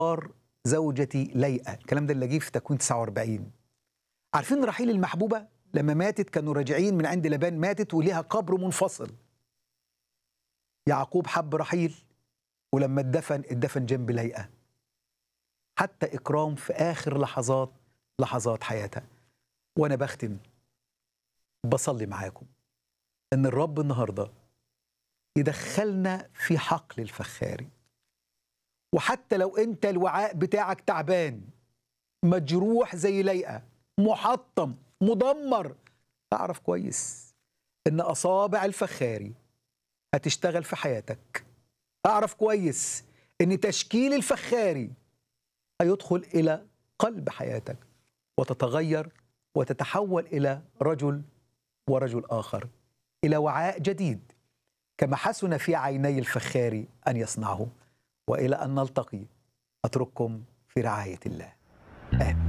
زوجتي ليئة الكلام ده اللي جه في تكوين 49 عارفين رحيل المحبوبة لما ماتت كانوا راجعين من عند لبان ماتت وليها قبر منفصل يعقوب حب رحيل ولما اتدفن اتدفن جنب ليئة حتى إكرام في آخر لحظات لحظات حياتها وأنا بختم بصلي معاكم إن الرب النهاردة يدخلنا في حقل الفخاري وحتى لو أنت الوعاء بتاعك تعبان مجروح زي ليئة محطم مدمر اعرف كويس ان اصابع الفخاري هتشتغل في حياتك اعرف كويس ان تشكيل الفخاري هيدخل الى قلب حياتك وتتغير وتتحول الى رجل ورجل اخر الى وعاء جديد كما حسن في عيني الفخاري ان يصنعه والى ان نلتقي اترككم في رعايه الله امين